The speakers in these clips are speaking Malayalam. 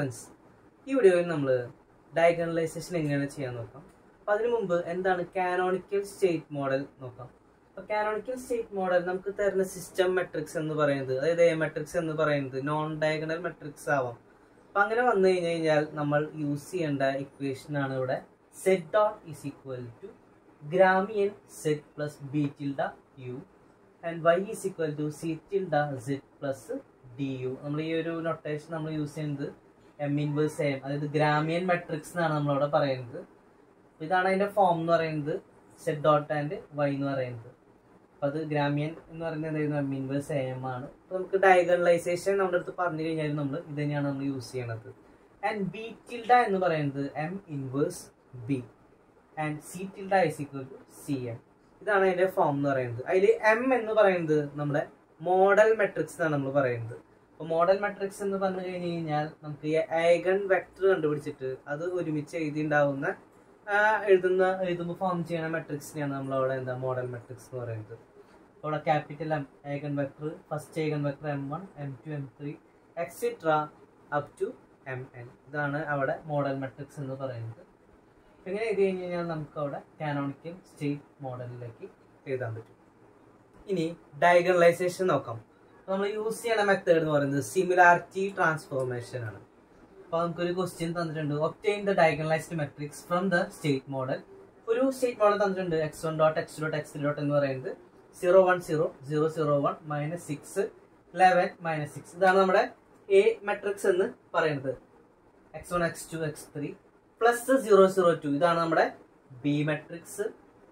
ഫ്രണ്ട്സ് ഈ വീഡിയോയിൽ നമ്മൾ ഡയഗണലൈസേഷൻ എങ്ങനെയാണ് ചെയ്യാൻ നോക്കാം അപ്പം അതിനു മുമ്പ് എന്താണ് കാനോണിക്കൽ സ്റ്റേറ്റ് മോഡൽ നോക്കാം അപ്പോൾ കാനോണിക്കൽ സ്റ്റേറ്റ് മോഡൽ നമുക്ക് തരുന്ന സിസ്റ്റം മെട്രിക്സ് എന്ന് പറയുന്നത് അതായത് എ മെട്രിക്സ് എന്ന് പറയുന്നത് നോൺ ഡയഗണൽ മെട്രിക്സ് ആവാം അപ്പം അങ്ങനെ വന്നു കഴിഞ്ഞ് കഴിഞ്ഞാൽ നമ്മൾ യൂസ് ചെയ്യേണ്ട ഇക്വേഷൻ ആണ് ഇവിടെ set dot is equal to Gramian set plus B tilde U and Y is equal to C tilde set plus D U നമ്മൾ ഈ ഒരു നൊട്ടേഷൻ നമ്മൾ യൂസ് ചെയ്യുന്നത് എം ഇൻവേഴ്സ് എം അതായത് ഗ്രാമിയൻ മെട്രിക്സ് എന്നാണ് നമ്മളവിടെ പറയുന്നത് അപ്പൊ ഇതാണ് അതിന്റെ ഫോം എന്ന് പറയുന്നത് സെറ്റ് ഡോട്ട് ആൻഡ് വൈ എന്ന് പറയുന്നത് അപ്പൊ അത് ഗ്രാമിയൻ എന്ന് പറയുന്നത് എന്തായിരുന്നു എം ഇൻവേഴ്സ് എം ആണ് അപ്പൊ നമുക്ക് ഡയഗണലൈസേഷൻ നമ്മുടെ അടുത്ത് പറഞ്ഞു കഴിഞ്ഞാൽ നമ്മൾ ഇത് തന്നെയാണ് നമ്മൾ യൂസ് ചെയ്യണത് ആൻഡ് ബി ടിൽഡ എന്ന് പറയുന്നത് M inverse B and C tilde is equal to C M ഇതാണ് അതിന്റെ ഫോം എന്ന് പറയുന്നത് അതിൽ എം എന്ന് പറയുന്നത് നമ്മുടെ മോഡൽ മെട്രിക്സ് എന്നാണ് നമ്മൾ പറയുന്നത് അപ്പോൾ മോഡൽ മെട്രിക്സ് എന്ന് പറഞ്ഞു കഴിഞ്ഞ് കഴിഞ്ഞാൽ നമുക്ക് ഈ ഐഗൺ വെക്ടർ കണ്ടുപിടിച്ചിട്ട് അത് ഒരുമിച്ച് എഴുതി ഉണ്ടാവുന്ന ആ, എഴുതുന്ന എഴുതുമ്പോൾ ഫോം ചെയ്യുന്ന മെട്രിക്സിനെയാണ് നമ്മൾ അവിടെ എന്താ മോഡൽ മെട്രിക്സ് എന്ന് പറയുന്നത് അവിടെ capital M eigen vector first eigen vector M one M two M three etcetera up to M N ഇതാണ് അവിടെ മോഡൽ മെട്രിക്സ് എന്ന് പറയുന്നത് ഇങ്ങനെ എഴുതി കഴിഞ്ഞ് കഴിഞ്ഞാൽ നമുക്ക് അവിടെ കാനോണിക്കൽ സ്റ്റേറ്റ് മോഡലിലേക്ക് എഴുതാൻ പറ്റും ഇനി ഡയഗണലൈസേഷൻ നോക്കാം നമ്മൾ യൂസ് ചെയ്യണ മെത്തേഡ് എന്ന് പറയുന്നത് സിമിലാരിറ്റി ട്രാൻസ്ഫോർമേഷൻ ആണ് അപ്പോൾ നമുക്കൊരു ക്വസ്റ്റ്യൻ തന്നിട്ടുണ്ട് obtain the diagonalised matrix from the state model ഒരു സ്റ്റേറ്റ് മോഡൽ തന്നിട്ടുണ്ട് X one dot X dot X dot എന്ന് പറയുന്നത് zero one zero zero zero one minus six eleven minus six ഇതാണ് നമ്മുടെ എ മെട്രിക്സ് എന്ന് പറയുന്നത് X one X two X three plus zero zero two ഇതാണ് നമ്മുടെ B matrix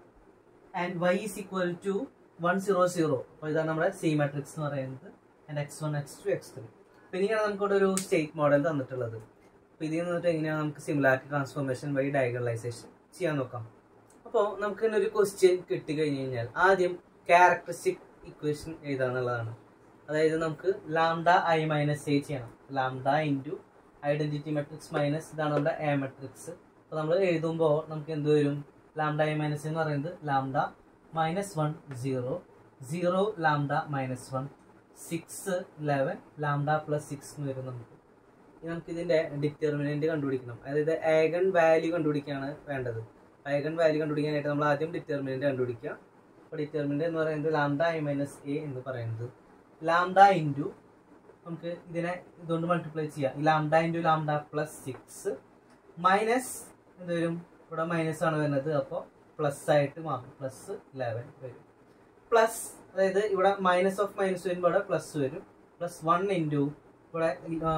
and Y is equal to one zero zero അപ്പോൾ ഇതാണ് നമ്മുടെ സി മെട്രിക്സ് എന്ന് പറയുന്നത് and X one X two X three അപ്പോൾ ഇങ്ങനെയാണ് നമുക്കിവിടെ ഒരു സ്റ്റേറ്റ് മോഡൽ തന്നിട്ടുള്ളത് അപ്പോൾ ഇതിൽ നിന്നിട്ട് എങ്ങനെയാണ് നമുക്ക് സിമിലാരിറ്റി ട്രാൻസ്ഫോർമേഷൻ വഴി ഡയഗണലൈസേഷൻ ചെയ്യാൻ നോക്കാം അപ്പോൾ നമുക്ക് ഇങ്ങനെ ഒരു ക്വസ്റ്റ്യൻ കിട്ടി കഴിഞ്ഞ് കഴിഞ്ഞാൽ ആദ്യം ക്യാരക്ടറിസ്റ്റിക് ഇക്വേഷൻ എഴുതാന്നുള്ളതാണ് അതായത് നമുക്ക് ലാംഡ ഐ മൈനസ് എ ചെയ്യണം lambda into identity matrix minus ഇതാണ് നമ്മുടെ എ മെട്രിക്സ് അപ്പോൾ നമ്മൾ എഴുതുമ്പോൾ നമുക്ക് എന്ത് വരും ലാംഡ ഐ മൈനസ് എന്ന് പറയുന്നത് lambda minus one zero zero lambda minus one six eleven lambda plus six എന്ന് വരും നമുക്ക് ഇനി നമുക്ക് ഇതിന്റെ ഡിറ്റർമിനന്റ് കണ്ടുപിടിക്കണം അതായത് ഏഗൺ വാല്യൂ കണ്ടുപിടിക്കുകയാണ് വേണ്ടത് ഏഗൺ വാല്യൂ കണ്ടുപിടിക്കാനായിട്ട് നമ്മൾ ആദ്യം ഡിറ്റർമിനന്റ് കണ്ടുപിടിക്കുക അപ്പോൾ ഡിറ്റർമിനന്റ് എന്ന് പറയുന്നത് ലാംഡ ഐ മൈനസ് എ എന്ന് പറയുന്നത് ലാംഡ ഇൻറ്റു നമുക്ക് ഇതിനെ ഇതുകൊണ്ട് മൾട്ടിപ്ലൈ ചെയ്യാം ഈ lambda into lambda plus six minus എന്ത് വരും ഇവിടെ മൈനസ് ആണ് വരുന്നത് അപ്പോൾ പ്ലസ് ആയിട്ട് മാറും പ്ലസ് ലെവൻ വരും പ്ലസ് അതായത് ഇവിടെ മൈനസ് ഓഫ് മൈനസ് വരുമ്പോൾ ഇവിടെ പ്ലസ് വരും പ്ലസ് വൺ ഇൻറ്റു ഇവിടെ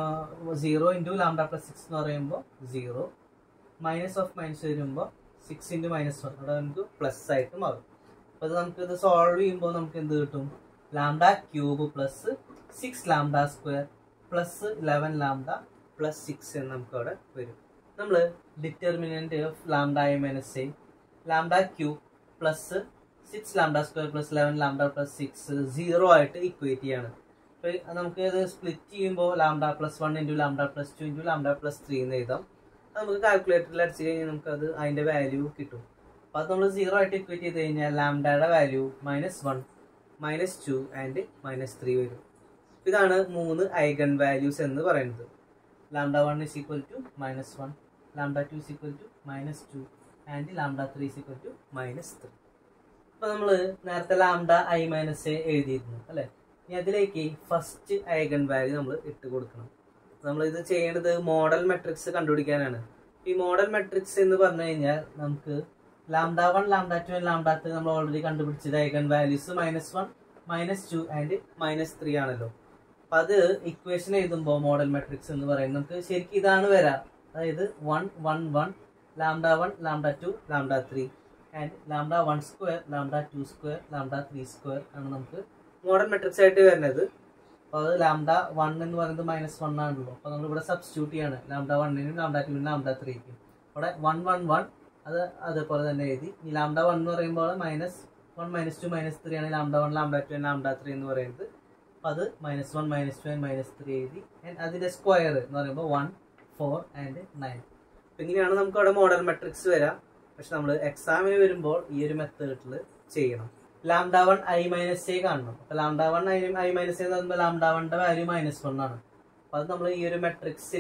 zero into lambda plus six എന്ന് പറയുമ്പോൾ സീറോ മൈനസ് ഓഫ് മൈനസ് വരുമ്പോൾ സിക്സ് ഇൻറ്റു മൈനസ് വൺ ഇവിടെ നമുക്ക് പ്ലസ് ആയിട്ട് മാറും അപ്പോൾ ഇത് നമുക്ക് ഇത് സോൾവ് ചെയ്യുമ്പോൾ നമുക്ക് എന്ത് കിട്ടും lambda cube plus six lambda square plus eleven lambda plus six എന്ന് നമുക്ക് അവിടെ വരും നമ്മൾ determinant of lambda I minus A lambda cube plus six lambda square plus eleven lambda plus six zero ആയിട്ട് ഇക്വേറ്റ് ചെയ്യാണ് അപ്പോൾ നമുക്ക് ഇത് സ്പ്ലിറ്റ് ചെയ്യുമ്പോൾ lambda plus one into lambda plus two into lambda plus three എന്ന് എഴുതാം അത് നമുക്ക് കാൽക്കുലേറ്ററിൽ അടിച്ച് കഴിഞ്ഞാൽ നമുക്ക് അത് അതിൻ്റെ വാല്യൂ കിട്ടും അപ്പോൾ അത് നമ്മൾ സീറോ ആയിട്ട് ഇക്വേറ്റ് ചെയ്ത് കഴിഞ്ഞാൽ ലാംഡയുടെ value minus one minus two and minus three വരും ഇതാണ് മൂന്ന് ഐഗൺ വാല്യൂസ് എന്ന് പറയുന്നത് lambda one is equal to minus one lambda two is equal to minus two and lambda three is equal to minus three അപ്പോൾ നമ്മൾ നേരത്തെ ലാംഡ ഐ മൈനസ് എ എഴുതിയിരുന്നു അല്ലേ ഇനി അതിലേക്ക് ഫസ്റ്റ് ഐഗൺ വാല്യൂ നമ്മൾ ഇട്ട് കൊടുക്കണം നമ്മൾ ഇത് ചെയ്യേണ്ടത് മോഡൽ മെട്രിക്സ് കണ്ടുപിടിക്കാനാണ് ഈ മോഡൽ മെട്രിക്സ് എന്ന് പറഞ്ഞു കഴിഞ്ഞാൽ നമുക്ക് lambda one lambda two lambda three നമ്മൾ ഓൾറെഡി കണ്ടുപിടിച്ചത് eigen values minus one minus two and minus three ആണല്ലോ അപ്പൊ അത് ഇക്വേഷൻ എഴുതുമ്പോൾ മോഡൽ മെട്രിക്സ് എന്ന് പറയുന്നത് നമുക്ക് ശരിക്കും ഇതാണ് വരാ അതായത് one one one lambda one lambda two lambda three and lambda one square lambda two square lambda three square ആണ് നമുക്ക് മോഡൽ മെട്രിക്സ് ആയിട്ട് വരുന്നത് അപ്പോൾ അത് ലാംഡ വൺ എന്ന് പറയുന്നത് മൈനസ് വൺ ആണല്ലോ അപ്പോൾ നമ്മൾ ഇവിടെ സബ്സ്റ്റിറ്റ്യൂട്ട് ചെയ്യാണ് ലാംഡ വണ്ണിനും ലാംഡ ടുവിനും ലാംഡ ത്രീക്കും അവിടെ വൺ വൺ വൺ അത് അതേപോലെ തന്നെ എഴുതി ഈ ലാംഡ വൺ എന്ന് പറയുമ്പോൾ minus one minus two minus three ആണ് lambda one lambda two lambda three എന്ന് പറയുന്നത് അപ്പോൾ അത് minus one minus two and minus three എഴുതി ആൻഡ് അതിൻ്റെ സ്ക്വയർ എന്ന് പറയുമ്പോൾ വൺ ഫോർ ആൻഡ് നയൻ അപ്പം ഇങ്ങനെയാണ് നമുക്ക് അവിടെ മോഡൽ മെട്രിക്സ് വരാം പക്ഷെ നമ്മൾ എക്സാമിന് വരുമ്പോൾ ഈ ഒരു മെത്തേഡിൽ ചെയ്യണം lambda one I minus A കാണണം അപ്പോൾ lambda one I I minus എന്ന് പറയുമ്പോൾ ലാംഡ വണ്ണിൻ്റെ വാല്യൂ മൈനസ് വൺ ആണ് അപ്പോൾ അത് നമ്മൾ ഈ ഒരു മെട്രിക്സിൽ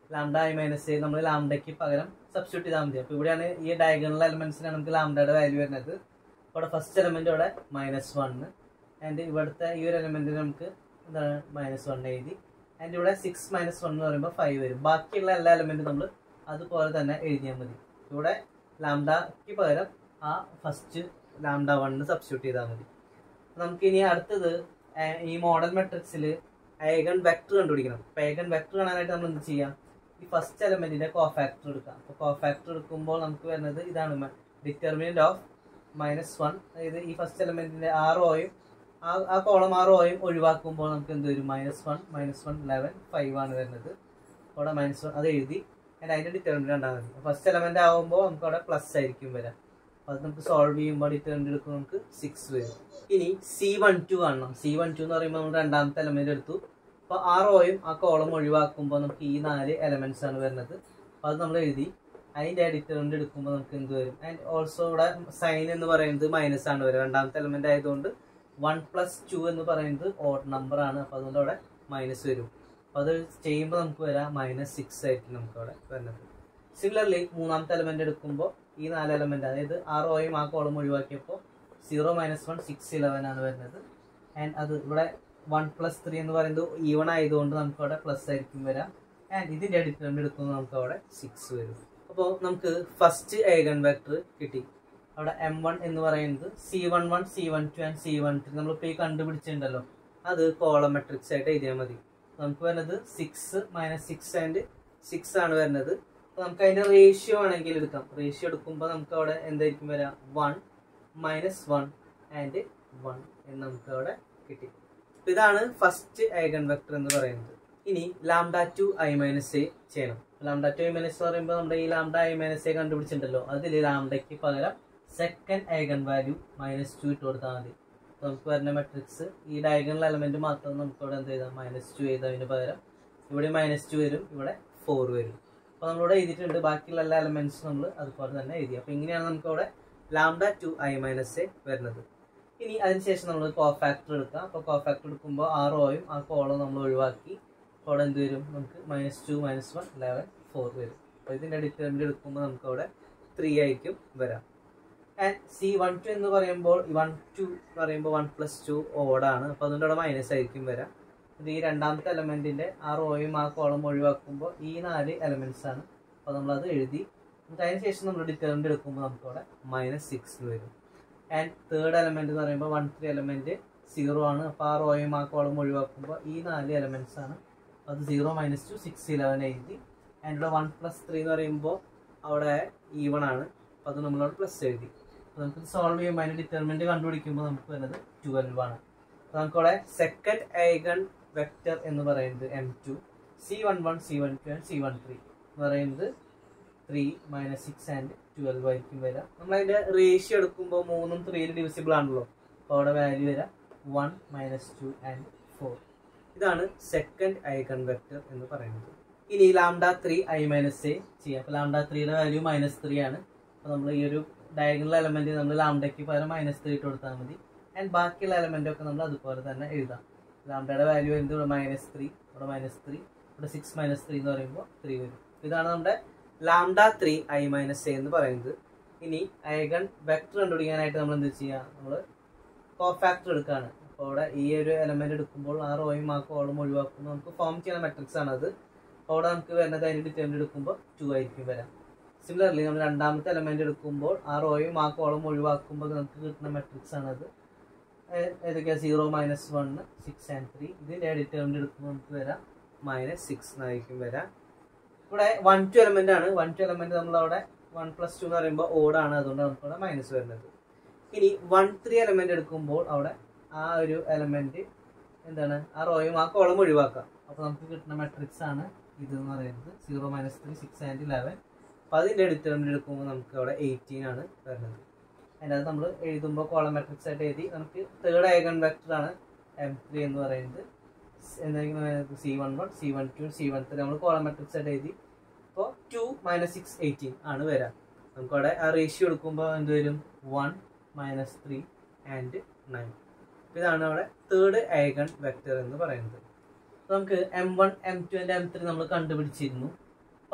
ലാംഡ ഐ മൈനസ് എ നമ്മൾ ലാംഡയ്ക്ക് പകരം സബ്സ്റ്റിറ്റ്യൂട്ട് ചെയ്താൽ മതി അപ്പോൾ ഇവിടെയാണ് ഈ ഡയഗണൽ എലമെന്റ്സിനാണ് നമുക്ക് ലാംഡയുടെ വാല്യൂ വരുന്നത് ഇവിടെ ഫസ്റ്റ് എലമെന്റ് ഇവിടെ മൈനസ് വണ്ണ് ആൻഡ് ഇവിടുത്തെ ഈ ഒരു എലമെന്റിന് നമുക്ക് എന്താണ് മൈനസ് വൺ എഴുതി ആൻഡ് ഇവിടെ സിക്സ് മൈനസ് വൺ എന്ന് പറയുമ്പോൾ ഫൈവ് വരും ബാക്കിയുള്ള എല്ലാ എലമെന്റും നമ്മൾ അതുപോലെ തന്നെ എഴുതിയാൽ മതി ഇവിടെ ലാംഡയ്ക്ക് പകരം ആ ഫസ്റ്റ് ലാംഡ വണ്ണ് സബ്സ്റ്റിറ്റ്യൂട്ട് ചെയ്താൽ മതി നമുക്ക് ഇനി അടുത്തത് ഏർ ഈ മോഡൽ മെട്രിക്സിൽ ഏഗൺ വെക്ടർ കണ്ടുപിടിക്കണം അപ്പൊ ഏഗൺ വെക്ടർ കാണാനായിട്ട് നമ്മൾ എന്ത് ചെയ്യാം ഈ ഫസ്റ്റ് എലമെന്റിന്റെ കോഫാക്ടർ എടുക്കാം അപ്പൊ കോഫാക്ടർ എടുക്കുമ്പോൾ നമുക്ക് വരുന്നത് ഇതാണ് ഡിറ്റർമിനന്റ് ഓഫ് മൈനസ് വൺ അതായത് ഈ ഫസ്റ്റ് എലമെന്റിന്റെ ആറ് ഓയും ആ ആ കോളം ആറ് ഓയും ഒഴിവാക്കുമ്പോൾ നമുക്ക് എന്ത് വരും minus one minus one eleven five ആണ് വരുന്നത് അവിടെ മൈനസ് വൺ അത് എഴുതി and അതിന്റെ ഡിറ്റർമിനന്റ് കണ്ടാൽ മതി ഫസ്റ്റ് എലമെന്റ് ആകുമ്പോൾ നമുക്ക് അവിടെ പ്ലസ് ആയിരിക്കും വരാം അപ്പൊ അത് നമുക്ക് സോൾവ് ചെയ്യുമ്പോൾ ഡിറ്റർമിനന്റ് എടുക്കുമ്പോൾ നമുക്ക് സിക്സ് വരും ഇനി സി വൺ ടു കാണണം സി വൺ ടു എന്ന് പറയുമ്പോൾ നമ്മൾ രണ്ടാമത്തെ എലമെന്റ് എടുത്തു അപ്പൊ ആ റോയും ആ കോളം ഒഴിവാക്കുമ്പോൾ നമുക്ക് ഈ നാല് എലമെന്റ്സ് ആണ് വരുന്നത് അപ്പൊ അത് നമ്മൾ എഴുതി അതിന്റെ ഡിറ്റർമിനന്റ് എടുക്കുമ്പോൾ നമുക്ക് എന്ത് വരും ആൻഡ് ഓൾസോ ഇവിടെ സൈൻ എന്ന് പറയുന്നത് മൈനസ് ആണ് വരും രണ്ടാമത്തെ എലമെന്റ് ആയതുകൊണ്ട് വൺ പ്ലസ് ടു എന്ന് പറയുന്നത് ഓഡ് നമ്പർ ആണ് അപ്പൊ അതുകൊണ്ട് അവിടെ മൈനസ് വരും അപ്പൊ അത് ചെയ്യുമ്പോൾ നമുക്ക് വരാം മൈനസ് സിക്സ് ആയിരിക്കും നമുക്ക് അവിടെ വരുന്നത് സിമിലർലി മൂന്നാമത്തെ എലമെന്റ് എടുക്കുമ്പോൾ ഈ നാല് എലമെന്റ് അതായത് ആ റോയും ആ കോളം ഒഴിവാക്കിയപ്പോൾ zero minus one six eleven ആണ് വരുന്നത് ആൻഡ് അത് ഇവിടെ വൺ പ്ലസ് ത്രീ എന്ന് പറയുന്നത് ഈവൺ ആയതുകൊണ്ട് നമുക്ക് അവിടെ പ്ലസ് ആയിരിക്കും വരാം ആൻഡ് ഇതിന്റെ ഡിറ്റർമിനന്റ് എടുക്കുമ്പോൾ നമുക്ക് അവിടെ സിക്സ് വരും അപ്പോൾ നമുക്ക് ഫസ്റ്റ് ഏഗൺ വെക്ടർ കിട്ടി അവിടെ എം വൺ എന്ന് പറയുന്നത് C one one C one two and C one three നമ്മളിപ്പോൾ ഈ കണ്ടുപിടിച്ചിട്ടുണ്ടല്ലോ അത് കോളം മെട്രിക്സ് ആയിട്ട് എഴുതിയാൽ മതി നമുക്ക് വരുന്നത് six minus six and six ആണ് വരുന്നത് അപ്പോൾ നമുക്ക് അതിന്റെ റേഷ്യോ ആണെങ്കിൽ എടുക്കാം റേഷ്യോ എടുക്കുമ്പോൾ നമുക്ക് അവിടെ എന്തായിരിക്കും വരാം one minus one and one എന്ന് നമുക്ക് അവിടെ കിട്ടി അപ്പൊ ഇതാണ് ഫസ്റ്റ് ഏഗൺ വെക്ടർ എന്ന് പറയുന്നത് ഇനി lambda two I minus A ചെയ്യണം ലാംഡ ടു ഐ മൈനസ് പറയുമ്പോൾ നമ്മുടെ ഈ ലാംഡ ഐ മൈനസ് എ കണ്ടുപിടിച്ചിട്ടുണ്ടല്ലോ അതിൽ ലാംഡയ്ക്ക് പകരം second eigen value minus two ഇട്ട് കൊടുത്താൽ മതി അപ്പൊ നമുക്ക് വരുന്ന മെട്രിക്സ് ഈ ഡയഗണൽ എലമെന്റ് മാത്രം നമുക്ക് ഇവിടെ എന്ത് ചെയ്താൽ മൈനസ് ടു ചെയ്തതിന് പകരം ഇവിടെ മൈനസ് ടു വരും ഇവിടെ ഫോർ വരും അപ്പൊ നമ്മളിവിടെ എഴുതിയിട്ടുണ്ട് ബാക്കിയുള്ള എല്ലാ എലമെന്റ്സും നമ്മൾ അതുപോലെ തന്നെ എഴുതി അപ്പൊ ഇങ്ങനെയാണ് നമുക്ക് അവിടെ lambda two I minus A വരുന്നത് ഇനി അതിനുശേഷം നമ്മൾ കോഫാക്ടർ എടുക്കാം അപ്പോൾ കോഫാക്ടർ എടുക്കുമ്പോൾ ആ റോയും ആ കോളും നമ്മൾ ഒഴിവാക്കി അപ്പോൾ അവിടെ എന്ത് വരും നമുക്ക് minus two minus one eleven four വരും അപ്പോൾ ഇതിൻ്റെ ഡിറ്റർമിനൻ്റ് എടുക്കുമ്പോൾ നമുക്ക് അവിടെ ത്രീ ആയിരിക്കും വരാം ആൻഡ് സി വൺ ടു എന്ന് പറയുമ്പോൾ വൺ ടു എന്ന് പറയുമ്പോൾ വൺ പ്ലസ് ടു ഓടാണ് അപ്പോൾ അതുകൊണ്ട് അവിടെ മൈനസ് ആയിരിക്കും വരാം ഇത് ഈ രണ്ടാമത്തെ എലമെന്റിന്റെ ആ റോയും ആ കോളം ഒഴിവാക്കുമ്പോൾ ഈ നാല് എലമെന്റ്സ് ആണ് അപ്പോൾ നമ്മളത് എഴുതി എന്നിട്ട് അതിന് ശേഷം നമ്മൾ ഡിറ്റർമിനൻ്റ് എടുക്കുമ്പോൾ നമുക്ക് അവിടെ മൈനസ് സിക്സ് വരും ആൻഡ് തേർഡ് എലമെന്റ് എന്ന് പറയുമ്പോൾ വൺ ത്രീ എലമെന്റ് സീറോ ആണ് അപ്പോൾ ആ റോയും ആ കോളം ഒഴിവാക്കുമ്പോൾ ഈ നാല് എലമെന്റ്സ് ആണ് അത് zero minus two six eleven എഴുതി ആൻഡ് ഇവിടെ വൺ പ്ലസ് ത്രീ എന്ന് പറയുമ്പോൾ അവിടെ ഈവൺ ആണ് അപ്പോൾ അത് നമ്മളവിടെ പ്ലസ് എഴുതി അപ്പോൾ നമുക്ക് സോൾവ് ചെയ്യുമ്പോൾ അതിൻ്റെ ഡിറ്റർമിനൻ്റ് കണ്ടുപിടിക്കുമ്പോൾ നമുക്ക് വരുന്നത് ട്വൽവ് ആണ് അപ്പോൾ നമുക്കവിടെ സെക്കൻഡ് ഐഗൺ വെക്റ്റർ എന്ന് പറയുന്നത് M two C one one C one two and C one three എന്ന് പറയുന്നത് three minus six and twelve ആയിരിക്കും വരാം നമ്മൾ അതിന്റെ റേഷ്യോ എടുക്കുമ്പോൾ മൂന്നും ത്രീയിൽ ഡിവിസിബിൾ ആണല്ലോ അപ്പോൾ അവിടെ വാല്യൂ വരാം one minus two and four ഇതാണ് സെക്കൻഡ് ഐഗൺ വെക്റ്റർ എന്ന് പറയുന്നത് ഇനി lambda three I minus A ചെയ്യാം അപ്പോൾ ലാംഡ ത്രീയുടെ വാല്യൂ മൈനസ് ത്രീ ആണ് അപ്പോൾ നമ്മൾ ഈ ഒരു ഡയഗണൽ എലമെന്റ് നമ്മൾ ലാംഡയ്ക്ക് പകരം മൈനസ് ത്രീ ഇട്ട് കൊടുത്താൽ മതി ആൻഡ് ബാക്കിയുള്ള എലമെന്റ് ഒക്കെ നമ്മൾ അതുപോലെ തന്നെ എഴുതാം ലാംഡയുടെ വാല്യൂ വരുന്നത് ഇവിടെ മൈനസ് ത്രീ ഇവിടെ മൈനസ് ത്രീ ഇവിടെ സിക്സ് മൈനസ് ത്രീ എന്ന് പറയുമ്പോൾ ത്രീ വരും ഇതാണ് നമ്മുടെ lambda three I minus A എന്ന് പറയുന്നത് ഇനി ഐഗൺ വെക്ടർ കണ്ടുപിടിക്കാനായിട്ട് നമ്മൾ എന്ത് ചെയ്യുക നമ്മൾ കോഫാക്ടർ എടുക്കുകയാണ് അപ്പോൾ ഇവിടെ ഈ ഒരു എലമെന്റ് എടുക്കുമ്പോൾ ആ റോയും ആ കോളും ഒഴിവാക്കുമ്പോൾ നമുക്ക് ഫോം ചെയ്യുന്ന മെട്രിക്സ് ആണ് അത് അപ്പോൾ അവിടെ നമുക്ക് വരുന്നത് അതിന് ഡിറ്റർമിനൻ്റ് എടുക്കുമ്പോൾ ടു ആയിരിക്കും വരാം സിമിലർലി നമ്മൾ രണ്ടാമത്തെ എലമെന്റ് എടുക്കുമ്പോൾ ആ റോയും ആ കോളും ഒഴിവാക്കുമ്പോൾ നമുക്ക് കിട്ടുന്ന മെട്രിക്സ് ആണ് അത് ഏതൊക്കെയാണ് zero minus one six and three ഇതിൻ്റെ ഡിറ്റർമിനൻ്റ് എടുക്കുമ്പോൾ നമുക്ക് വരാം മൈനസ് സിക്സ് എന്നായിരിക്കും വരാം ഇവിടെ വൺ ടു എലമെന്റ് ആണ് വൺ ടു എലമെന്റ് നമ്മൾ അവിടെ വൺ പ്ലസ് ടു എന്ന് പറയുമ്പോൾ ഓടാണ് അതുകൊണ്ട് നമുക്ക് അവിടെ മൈനസ് വരുന്നത് ഇനി വൺ ത്രീ എലമെന്റ് എടുക്കുമ്പോൾ അവിടെ ആ ഒരു എലമെന്റ് എന്താണ് ആ റോയും ആ കോളം ഒഴിവാക്കാം അപ്പോൾ നമുക്ക് കിട്ടുന്ന മെട്രിക്സ് ആണ് ഇത് എന്ന് പറയുന്നത് zero minus three six and eleven അപ്പോൾ അതിൻ്റെ ഡിറ്റർമിനൻ്റ് എടുക്കുമ്പോൾ നമുക്ക് അവിടെ എയ്റ്റീൻ ആണ് വരുന്നത് അതിൻ്റെ അത് നമ്മൾ എഴുതുമ്പോൾ കോളം മെട്രിക്സ് ആയിട്ട് എഴുതി നമുക്ക് തേർഡ് ഐഗൺ വെക്ടർ ആണ് എം ത്രീ എന്ന് പറയുന്നത് എന്തായിരിക്കും C one one C one two C one three നമ്മൾ കോളം മെട്രിക്സ് ആയിട്ട് എഴുതി അപ്പോൾ ടു മൈനസ് സിക്സ് എയ്റ്റീൻ ആണ് വരാം നമുക്കവിടെ ആ റേഷ്യോ എടുക്കുമ്പോൾ എന്ത് വരും one minus three and nine ഇതാണ് അവിടെ തേർഡ് ഐഗൺ വെക്ടർ എന്ന് പറയുന്നത് അപ്പോൾ നമുക്ക് M one M two and M three നമ്മൾ കണ്ടുപിടിച്ചിരുന്നു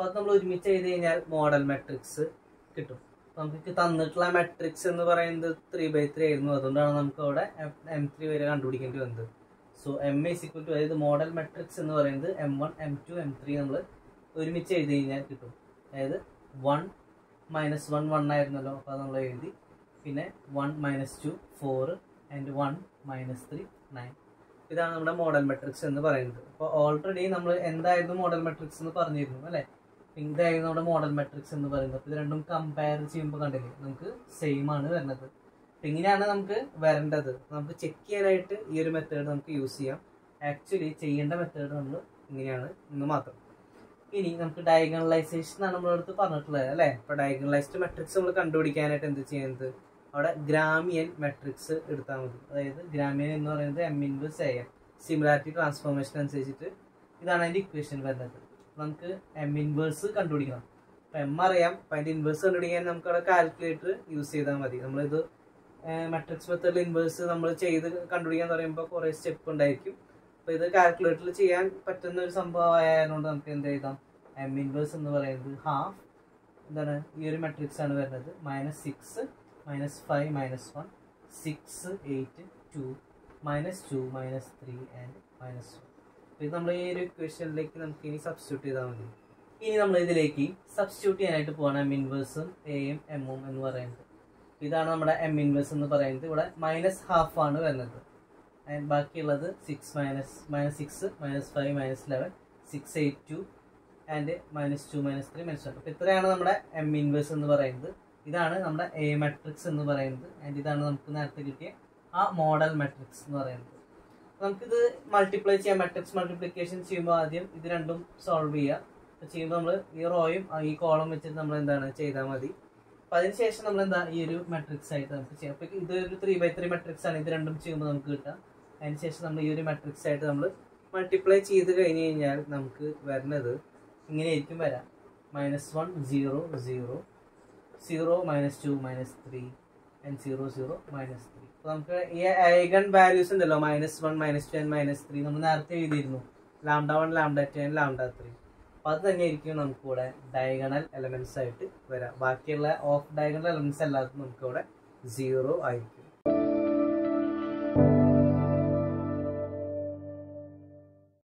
അപ്പോൾ അത് നമ്മൾ ഒരുമിച്ച് ചെയ്ത് കഴിഞ്ഞാൽ മോഡൽ മെട്രിക്സ് കിട്ടും നമുക്ക് തന്നിട്ടുള്ള മെട്രിക്സ് എന്ന് പറയുന്നത് ത്രീ ബൈ ത്രീ ആയിരുന്നു അതുകൊണ്ടാണ് നമുക്ക് അവിടെ എം ത്രീ വരെ കണ്ടുപിടിക്കേണ്ടി വന്നത് so M S equal to അതായത് മോഡൽ മെട്രിക്സ് എന്ന് പറയുന്നത് M one M two M three നമ്മൾ ഒരുമിച്ച് എഴുതി കഴിഞ്ഞാൽ കിട്ടും അതായത് വൺ മൈനസ് വൺ വൺ ആയിരുന്നല്ലോ അപ്പോൾ നമ്മൾ എഴുതി പിന്നെ one minus two four and one minus three nine ഇതാണ് നമ്മുടെ മോഡൽ മെട്രിക്സ് എന്ന് പറയുന്നത് അപ്പോൾ ഓൾറെഡി നമ്മൾ എന്തായിരുന്നു മോഡൽ മെട്രിക്സ് എന്ന് പറഞ്ഞിരുന്നു അല്ലേ ഇതായിരുന്നു നമ്മുടെ മോഡൽ മെട്രിക്സ് എന്ന് പറയുന്നത് അപ്പോൾ ഇത് രണ്ടും കമ്പയർ ചെയ്യുമ്പോൾ കണ്ടില്ലേ നമുക്ക് സെയിം ആണ് വരുന്നത് അപ്പം ഇങ്ങനെയാണ് നമുക്ക് വരേണ്ടത് നമുക്ക് ചെക്ക് ചെയ്യാനായിട്ട് ഈ ഒരു മെത്തേഡ് നമുക്ക് യൂസ് ചെയ്യാം ആക്ച്വലി ചെയ്യേണ്ട മെത്തേഡ് നമ്മൾ ഇങ്ങനെയാണ് എന്ന് മാത്രം ഇനി നമുക്ക് ഡയഗണലൈസേഷൻ ആണ് നമ്മുടെ അടുത്ത് പറഞ്ഞിട്ടുള്ളത് അല്ലേ അപ്പോൾ ഡയഗണലൈസ്ഡ് മെട്രിക്സ് നമ്മൾ കണ്ടുപിടിക്കാനായിട്ട് എന്ത് ചെയ്യുന്നത് അവിടെ ഗ്രാമിയൻ മെട്രിക്സ് എടുത്താൽ മതി അതായത് ഗ്രാമിയൻ എന്ന് പറയുന്നത് M inverse A M similarity transformation അനുസരിച്ചിട്ട് ഇതാണ് അതിൻ്റെ ഇക്വേഷൻ വരുന്നത് നമുക്ക് എം ഇൻവേഴ്സ് കണ്ടുപിടിക്കണം അപ്പം എം അറിയാം അപ്പം അതിൻ്റെ ഇൻവേഴ്സ് കണ്ടുപിടിക്കാൻ നമുക്ക് അവിടെ കാൽക്കുലേറ്റർ യൂസ് ചെയ്താൽ മതി നമ്മളിത് മെട്രിക്സ് മെത്തേഡിൽ ഇൻവേഴ്സ് നമ്മൾ ചെയ്ത് കണ്ടുപിടിക്കാൻ പറയുമ്പോൾ കുറേ സ്റ്റെപ്പ് ഉണ്ടായിരിക്കും അപ്പോൾ ഇത് കാൽക്കുലേറ്ററിൽ ചെയ്യാൻ പറ്റുന്ന ഒരു സംഭവം ആയതുകൊണ്ട് നമുക്ക് എന്ത് എഴുതാം എം ഇൻവേഴ്സ് എന്ന് പറയുന്നത് ഹാഫ് എന്താണ് ഈ ഒരു മെട്രിക്സ് ആണ് വരുന്നത് minus six minus five minus one six eight two minus two minus three and minus one അപ്പോൾ ഇത് നമ്മൾ ഈ ഒരു ഇക്വേഷനിലേക്ക് നമുക്ക് ഇനി സബ്സ്റ്റിറ്റ്യൂട്ട് ചെയ്താൽ മതി ഇനി നമ്മൾ ഇതിലേക്ക് സബ്സ്റ്റിറ്റ്യൂട്ട് ചെയ്യാനായിട്ട് പോവാണ് എം ഇൻവേഴ്സും എയും എമ്മും എന്ന് പറയുന്നത് ഇതാണ് നമ്മുടെ എം ഇൻവേഴ്സ് എന്ന് പറയുന്നത് ഇവിടെ മൈനസ് ഹാഫ് ആണ് വരുന്നത് ആൻഡ് ബാക്കിയുള്ളത് six minus minus six minus five minus eleven six eight two and minus two minus three minus one അപ്പോൾ ഇത്രയാണ് നമ്മുടെ എം ഇൻവേഴ്സ് എന്ന് പറയുന്നത് ഇതാണ് നമ്മുടെ എ മെട്രിക്സ് എന്ന് പറയുന്നത് ആൻഡ് ഇതാണ് നമുക്ക് നേരത്തെ കിട്ടിയ ആ മോഡൽ മെട്രിക്സ് എന്ന് പറയുന്നത് നമുക്കിത് മൾട്ടിപ്ലൈ ചെയ്യാം മെട്രിക്സ് മൾട്ടിപ്ലിക്കേഷൻ ചെയ്യുമ്പോൾ ആദ്യം ഇത് രണ്ടും സോൾവ് ചെയ്യുക അപ്പോൾ ചെയ്യുമ്പോൾ നമ്മൾ ഈ റോയും ഈ കോളം വെച്ചിട്ട് നമ്മൾ എന്താണ് ചെയ്താൽ മതി അപ്പോൾ അതിനുശേഷം നമ്മൾ എന്താ ഈ ഒരു മെട്രിക്സ് ആയിട്ട് നമുക്ക് ചെയ്യാം അപ്പോൾ ഇത് ഒരു ത്രീ ബൈ ത്രീ മെട്രിക്സ് ആണ് ഇത് രണ്ടും ചെയ്യുമ്പോൾ നമുക്ക് കിട്ടാം അതിനുശേഷം നമ്മൾ ഈ ഒരു മെട്രിക്സ് ആയിട്ട് നമ്മൾ മൾട്ടിപ്ലൈ ചെയ്ത് കഴിഞ്ഞ് കഴിഞ്ഞാൽ നമുക്ക് വരുന്നത് ഇങ്ങനെയായിരിക്കും വരാം minus one zero zero zero minus two minus three and zero zero minus three അപ്പോൾ നമുക്ക് ഈ ഐഗൺ വാല്യൂസ് ഉണ്ടല്ലോ minus one minus two and minus three നമ്മൾ നേരത്തെ എഴുതിയിരുന്നു lambda one lambda two and lambda three അപ്പോൾ അത് തന്നെയായിരിക്കും നമുക്ക് ഇവിടെ ഡയഗണൽ എലമെന്റ്സ് ആയിട്ട് വരാം ബാക്കിയുള്ള ഓഫ് ഡയഗണൽ എലമെന്റ്സ് എല്ലാത്തും നമുക്ക് ഇവിടെ സീറോ ആയിരിക്കും